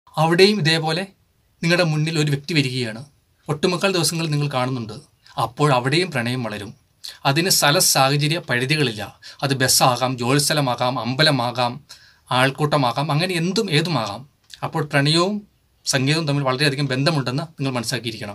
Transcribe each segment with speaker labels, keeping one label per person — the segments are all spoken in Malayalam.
Speaker 1: അവിടെയും ഇതേപോലെ നിങ്ങളുടെ മുന്നിൽ ഒരു വ്യക്തി വരികയാണ് ഒട്ടുമുക്കാൽ ദിവസങ്ങൾ നിങ്ങൾ കാണുന്നുണ്ട് അപ്പോൾ അവിടെയും പ്രണയം വളരും അതിന് സ്ഥല സാഹചര്യ പരിധികളില്ല അത് ബസ്സാകാം ജോലിസ്ഥലമാകാം അമ്പലമാകാം ആൾക്കൂട്ടമാകാം അങ്ങനെ എന്തും ഏതുമാകാം അപ്പോൾ പ്രണയവും സംഗീതവും തമ്മിൽ വളരെയധികം ബന്ധമുണ്ടെന്ന് നിങ്ങൾ മനസ്സിലാക്കിയിരിക്കണം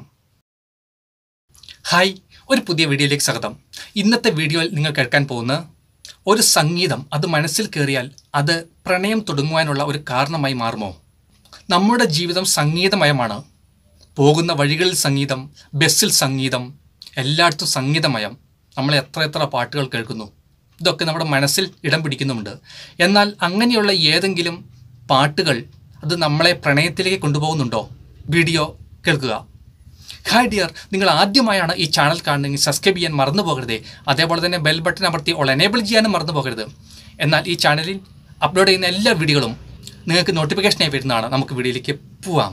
Speaker 1: ഹായ് ഒരു പുതിയ വീഡിയോയിലേക്ക് സ്വാഗതം ഇന്നത്തെ വീഡിയോയിൽ നിങ്ങൾ കേൾക്കാൻ പോകുന്ന ഒരു സംഗീതം അത് മനസ്സിൽ കയറിയാൽ അത് പ്രണയം തുടങ്ങുവാനുള്ള ഒരു കാരണമായി മാറുമോ നമ്മുടെ ജീവിതം സംഗീതമയമാണ് പോകുന്ന വഴികളിൽ സംഗീതം ബസ്സിൽ സംഗീതം എല്ലായിടത്തും സംഗീതമയം നമ്മൾ എത്ര എത്ര പാട്ടുകൾ കേൾക്കുന്നു ഇതൊക്കെ നമ്മുടെ മനസ്സിൽ ഇടം പിടിക്കുന്നുമുണ്ട് എന്നാൽ അങ്ങനെയുള്ള ഏതെങ്കിലും പാട്ടുകൾ അത് നമ്മളെ പ്രണയത്തിലേക്ക് കൊണ്ടുപോകുന്നുണ്ടോ വീഡിയോ കേൾക്കുക ഹായ് ഡിയർ നിങ്ങൾ ആദ്യമായാണ് ഈ ചാനൽ കാണുന്നതെങ്കിൽ സബ്സ്ക്രൈബ് ചെയ്യാൻ മറന്നു പോകരുത് അതേപോലെ തന്നെ ബെൽ ബട്ടൺ അമർത്തി ഓൾ എനേബിൾ ചെയ്യാനും മറന്നു പോകരുത് എന്നാൽ ഈ ചാനലിൽ അപ്ലോഡ് ചെയ്യുന്ന എല്ലാ വീഡിയോകളും നിങ്ങൾക്ക് നോട്ടിഫിക്കേഷനായി വരുന്നതാണ് നമുക്ക് വീഡിയോയിലേക്ക് പോവാം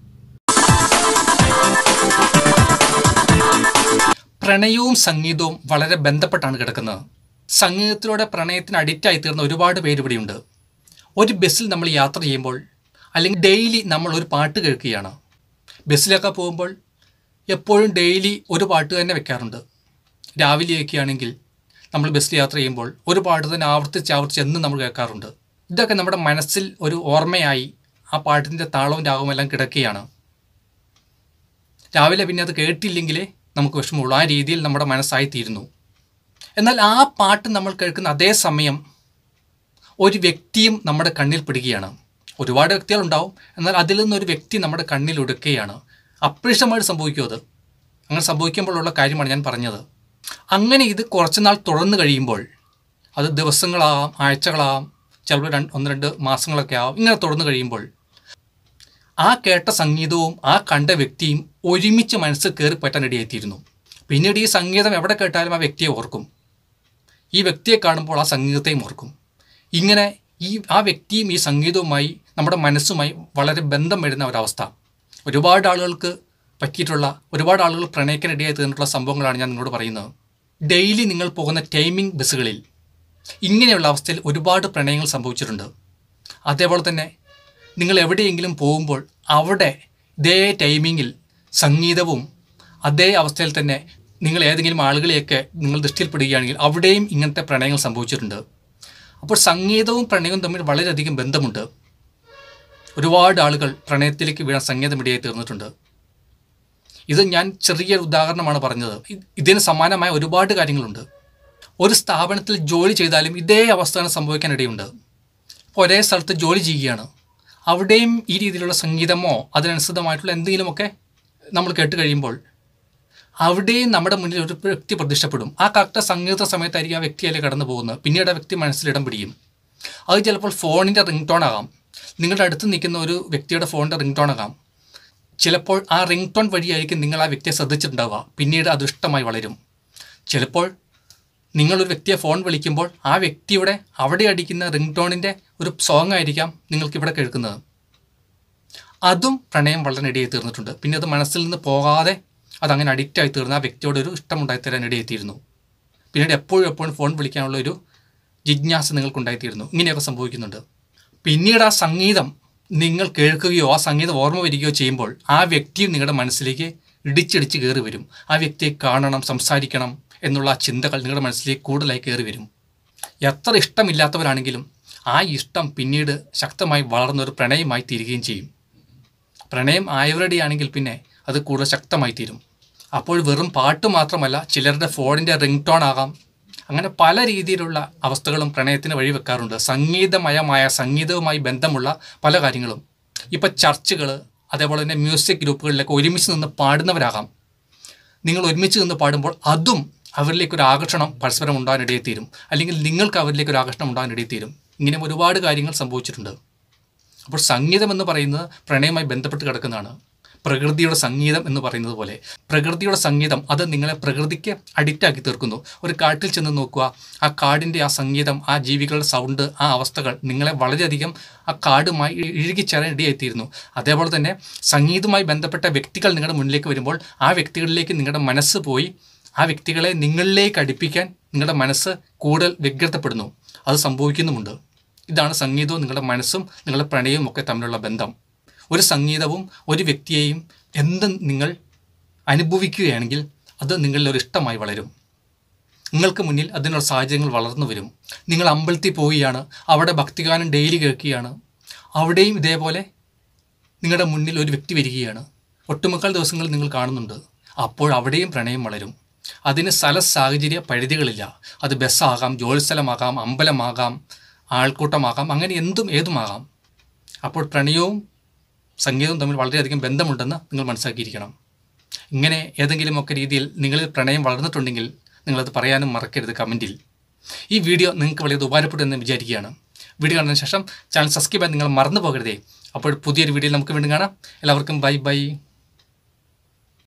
Speaker 1: പ്രണയവും സംഗീതവും വളരെ ബന്ധപ്പെട്ടാണ് കിടക്കുന്നത് സംഗീതത്തിലൂടെ പ്രണയത്തിന് അഡിക്റ്റായി തീർന്ന ഒരുപാട് പേര് ഇവിടെയുണ്ട് ഒരു ബസ്സിൽ നമ്മൾ യാത്ര ചെയ്യുമ്പോൾ അല്ലെങ്കിൽ ഡെയിലി നമ്മൾ ഒരു പാട്ട് കേൾക്കുകയാണ് ബസ്സിലൊക്കെ പോകുമ്പോൾ എപ്പോഴും ഡെയിലി ഒരു പാട്ട് തന്നെ വെക്കാറുണ്ട് രാവിലെയൊക്കെ ആണെങ്കിൽ നമ്മൾ ബസ്സിൽ യാത്ര ചെയ്യുമ്പോൾ ഒരു പാട്ട് തന്നെ ആവർത്തിച്ച് ആവർത്തിച്ച് എന്നും നമ്മൾ കേൾക്കാറുണ്ട് ഇതൊക്കെ നമ്മുടെ മനസ്സിൽ ഒരു ഓർമ്മയായി ആ പാട്ടിൻ്റെ താളവും രാഗവും എല്ലാം കിടക്കുകയാണ് രാവിലെ പിന്നെ അത് കേട്ടില്ലെങ്കിലേ നമുക്ക് വിഷമമുള്ളൂ ആ രീതിയിൽ നമ്മുടെ മനസ്സായിത്തീരുന്നു എന്നാൽ ആ പാട്ട് നമ്മൾ കേൾക്കുന്ന അതേ സമയം ഒരു വ്യക്തിയും നമ്മുടെ കണ്ണിൽ പിടിക്കുകയാണ് ഒരുപാട് വ്യക്തികളുണ്ടാവും എന്നാൽ അതിൽ നിന്നൊരു വ്യക്തി നമ്മുടെ കണ്ണിൽ ഒടുക്കുകയാണ് അപ്രതീക്ഷിതമായിട്ട് സംഭവിക്കും അത് അങ്ങനെ സംഭവിക്കുമ്പോഴുള്ള കാര്യമാണ് ഞാൻ പറഞ്ഞത് അങ്ങനെ ഇത് കുറച്ച് നാൾ തുടർന്ന് കഴിയുമ്പോൾ അത് ദിവസങ്ങളാകാം ആഴ്ചകളാകാം ചിലപ്പോൾ രണ്ട് ഒന്ന് രണ്ട് മാസങ്ങളൊക്കെ ആവാം ഇങ്ങനെ തുടർന്ന് കഴിയുമ്പോൾ ആ കേട്ട സംഗീതവും ആ കണ്ട വ്യക്തിയും ഒരുമിച്ച് മനസ്സിൽ കയറി പറ്റാൻ ഇടയായിത്തീരുന്നു പിന്നീട് ഈ സംഗീതം എവിടെ കേട്ടാലും ആ വ്യക്തിയെ ഓർക്കും ഈ വ്യക്തിയെ കാണുമ്പോൾ ആ സംഗീതത്തെയും ഓർക്കും ഇങ്ങനെ ഈ ആ വ്യക്തിയും ഈ സംഗീതവുമായി നമ്മുടെ മനസ്സുമായി വളരെ ബന്ധം വരുന്ന ഒരവസ്ഥ ഒരുപാട് ആളുകൾക്ക് പറ്റിയിട്ടുള്ള ഒരുപാട് ആളുകൾ പ്രണയിക്കാനിടയായി തീർന്നിട്ടുള്ള സംഭവങ്ങളാണ് ഞാൻ നിങ്ങളോട് പറയുന്നത് ഡെയിലി നിങ്ങൾ പോകുന്ന ടൈമിംഗ് ബസ്സുകളിൽ ഇങ്ങനെയുള്ള അവസ്ഥയിൽ ഒരുപാട് പ്രണയങ്ങൾ സംഭവിച്ചിട്ടുണ്ട് അതേപോലെ തന്നെ നിങ്ങൾ എവിടെയെങ്കിലും പോകുമ്പോൾ അവിടെ ഇതേ ടൈമിങ്ങിൽ സംഗീതവും അതേ അവസ്ഥയിൽ തന്നെ നിങ്ങൾ ഏതെങ്കിലും ആളുകളെയൊക്കെ നിങ്ങൾ ദൃഷ്ടിയിൽപ്പെടുകയാണെങ്കിൽ അവിടെയും ഇങ്ങനത്തെ പ്രണയങ്ങൾ സംഭവിച്ചിട്ടുണ്ട് അപ്പോൾ സംഗീതവും പ്രണയവും തമ്മിൽ വളരെയധികം ബന്ധമുണ്ട് ഒരുപാട് ആളുകൾ പ്രണയത്തിലേക്ക് വീണ സംഗീതമിടയായി തീർന്നിട്ടുണ്ട് ഇത് ഞാൻ ചെറിയൊരു ഉദാഹരണമാണ് പറഞ്ഞത് ഇ- ഇതിന് സമാനമായ ഒരുപാട് കാര്യങ്ങളുണ്ട് ഒരു സ്ഥാപനത്തിൽ ജോലി ചെയ്താലും ഇതേ അവസ്ഥയാണ് സംഭവിക്കാനിടയുണ്ട് ഇപ്പോൾ ഒരേ സ്ഥലത്ത് ജോലി ചെയ്യുകയാണ് അവിടെയും ഈ രീതിയിലുള്ള സംഗീതമോ അതിനനുസൃതമായിട്ടുള്ള എന്തെങ്കിലുമൊക്കെ നമ്മൾ കേട്ട് കഴിയുമ്പോൾ അവിടെയും നമ്മുടെ മുന്നിൽ ഒരു വ്യക്തി പ്രത്യക്ഷപ്പെടും ആ കറക്റ്റ് സംഗീത സമയത്തായിരിക്കും ആ വ്യക്തി അതിൽ കടന്നു പോകുന്നത് പിന്നീട് ആ വ്യക്തി മനസ്സിലിടം പിടിക്കും അത് ചിലപ്പോൾ ഫോണിൻ്റെ റിംഗ് ടോൺ ആകാം നിങ്ങളുടെ അടുത്ത് നിൽക്കുന്ന ഒരു വ്യക്തിയുടെ ഫോണിൻ്റെ റിംഗ് ടോൺ ആകാം ചിലപ്പോൾ ആ റിംഗ് ടോൺ വഴിയായിരിക്കും നിങ്ങൾ ആ വ്യക്തിയെ ശ്രദ്ധിച്ചിട്ടുണ്ടാവുക പിന്നീട് അത് ഇഷ്ടമായി വളരും ചിലപ്പോൾ നിങ്ങളൊരു വ്യക്തിയെ ഫോൺ വിളിക്കുമ്പോൾ ആ വ്യക്തിയുടെ അവിടെ അടിക്കുന്ന റിംഗ് ടോണിൻ്റെ ഒരു സോങ് ആയിരിക്കാം നിങ്ങൾക്ക് ഇവിടെ കേൾക്കുന്നത് അതും പ്രണയം വളരെ ഇടയായി തീർന്നിട്ടുണ്ട് പിന്നെ അത് മനസ്സിൽ നിന്ന് പോകാതെ അതങ്ങനെ അഡിക്റ്റ് ആയി തീർന്ന ആ വ്യക്തിയോട് ഒരു ഇഷ്ടമുണ്ടായി തരാൻ ഇടയെത്തിയിരുന്നു പിന്നീട് എപ്പോഴും എപ്പോഴും ഫോൺ വിളിക്കാനുള്ള ഒരു ജിജ്ഞാസ നിങ്ങൾക്കുണ്ടായിത്തീരുന്നു ഇങ്ങനെയൊക്കെ സംഭവിക്കുന്നുണ്ട് പിന്നീട് ആ സംഗീതം നിങ്ങൾ കേൾക്കുകയോ ആ സംഗീതം ഓർമ്മ വരികയോ ചെയ്യുമ്പോൾ ആ വ്യക്തിയും നിങ്ങളുടെ മനസ്സിലേക്ക് ഇടിച്ചിടിച്ച് കയറി വരും ആ വ്യക്തിയെ കാണണം സംസാരിക്കണം എന്നുള്ള ആ ചിന്തകൾ നിങ്ങളുടെ മനസ്സിലേക്ക് കൂടുതലായി കയറി വരും എത്ര ഇഷ്ടമില്ലാത്തവരാണെങ്കിലും ആ ഇഷ്ടം പിന്നീട് ശക്തമായി വളർന്നൊരു പ്രണയമായി തീരുകയും ചെയ്യും പ്രണയം ആയവരുടെയാണെങ്കിൽ പിന്നെ അത് കൂടുതൽ ശക്തമായി തീരും അപ്പോൾ വെറും പാട്ട് മാത്രമല്ല ചിലരുടെ ഫോണിൻ്റെ റിംഗ് ടോൺ ആകാം അങ്ങനെ പല രീതിയിലുള്ള അവസ്ഥകളും പ്രണയത്തിന് വഴിവെക്കാറുണ്ട് സംഗീതമയമായ സംഗീതവുമായി ബന്ധമുള്ള പല കാര്യങ്ങളും ഇപ്പോൾ ചർച്ചുകൾ അതേപോലെ തന്നെ മ്യൂസിക് ഗ്രൂപ്പുകളിലൊക്കെ ഒരുമിച്ച് നിന്ന് പാടുന്നവരാകാം നിങ്ങൾ ഒരുമിച്ച് നിന്ന് പാടുമ്പോൾ അതും അവരിലേക്ക് ഒരു ആകർഷണം പരസ്പരം ഉണ്ടാകാനിടയെത്തീരും അല്ലെങ്കിൽ നിങ്ങൾക്ക് അവരിലേക്ക് ഒരു ആകർഷണം ഉണ്ടാകാനിടയെത്തീരും ഇങ്ങനെ ഒരുപാട് കാര്യങ്ങൾ സംഭവിച്ചിട്ടുണ്ട് അപ്പോൾ സംഗീതം എന്ന് പറയുന്നത് പ്രണയവുമായി ബന്ധപ്പെട്ട് കിടക്കുന്നതാണ് പ്രകൃതിയുടെ സംഗീതം എന്ന് പറയുന്നത് പോലെ പ്രകൃതിയുടെ സംഗീതം അത് നിങ്ങളെ പ്രകൃതിക്ക് അഡിക്റ്റ് ആക്കി തീർക്കുന്നു ഒരു കാട്ടിൽ ചെന്ന് നോക്കുക ആ കാടിൻ്റെ ആ സംഗീതം ആ ജീവികളുടെ സൗണ്ട് ആ അവസ്ഥകൾ നിങ്ങളെ വളരെയധികം ആ കാടുമായി ഇ- ഇഴുകിച്ചേരാൻ ഇടയായിത്തീരുന്നു അതേപോലെ തന്നെ സംഗീതവുമായി ബന്ധപ്പെട്ട വ്യക്തികൾ നിങ്ങളുടെ മുന്നിലേക്ക് വരുമ്പോൾ ആ വ്യക്തികളിലേക്ക് നിങ്ങളുടെ മനസ്സ് പോയി ആ വ്യക്തികളെ നിങ്ങളിലേക്ക് അടുപ്പിക്കാൻ നിങ്ങളുടെ മനസ്സ് കൂടുതൽ വ്യഗ്രതപ്പെടുന്നു അത് സംഭവിക്കുന്നുമുണ്ട് ഇതാണ് സംഗീതവും നിങ്ങളുടെ മനസ്സും നിങ്ങളുടെ പ്രണയവും ഒക്കെ തമ്മിലുള്ള ബന്ധം ഒരു സംഗീതവും ഒരു വ്യക്തിയെയും എന്തും നിങ്ങൾ അനുഭവിക്കുകയാണെങ്കിൽ അത് നിങ്ങളിൽ ഒരു ഇഷ്ടമായി വളരും നിങ്ങൾക്ക് മുന്നിൽ അതിനുള്ള സാഹചര്യങ്ങൾ വളർന്നു വരും നിങ്ങൾ അമ്പലത്തിൽ പോവുകയാണ് അവിടെ ഭക്തിഗാനം ഡെയിലി കേൾക്കുകയാണ് അവിടെയും ഇതേപോലെ നിങ്ങളുടെ മുന്നിൽ ഒരു വ്യക്തി വരികയാണ് ഒട്ടുമുക്കാൽ ദിവസങ്ങൾ നിങ്ങൾ കാണുന്നുണ്ട് അപ്പോൾ അവിടെയും പ്രണയം വളരും അതിന് സ്ഥല സാഹചര്യ പരിധികളില്ല അത് ബസ്സാകാം ജോലിസ്ഥലമാകാം അമ്പലമാകാം ആൾക്കൂട്ടമാകാം അങ്ങനെ എന്തും ഏതുമാകാം അപ്പോൾ പ്രണയവും സംഗീതവും തമ്മിൽ വളരെയധികം ബന്ധമുണ്ടെന്ന് നിങ്ങൾ മനസ്സിലാക്കിയിരിക്കണം ഇങ്ങനെ ഏതെങ്കിലുമൊക്കെ രീതിയിൽ നിങ്ങളിൽ പ്രണയം വളർന്നിട്ടുണ്ടെങ്കിൽ നിങ്ങളത് പറയാനും മറക്കരുത് കമൻറ്റിൽ ഈ വീഡിയോ നിങ്ങൾക്ക് വളരെ ഉപകാരപ്പെട്ടു എന്ന് വിചാരിക്കുകയാണ് വീഡിയോ കണ്ടതിന് ശേഷം ചാനൽ സബ്സ്ക്രൈബ് ചെയ്യാൻ നിങ്ങൾ മറന്നു പോകരുതേ അപ്പോൾ പുതിയൊരു വീഡിയോയിൽ നമുക്ക് വീണ്ടും കാണാം എല്ലാവർക്കും ബൈ ബൈ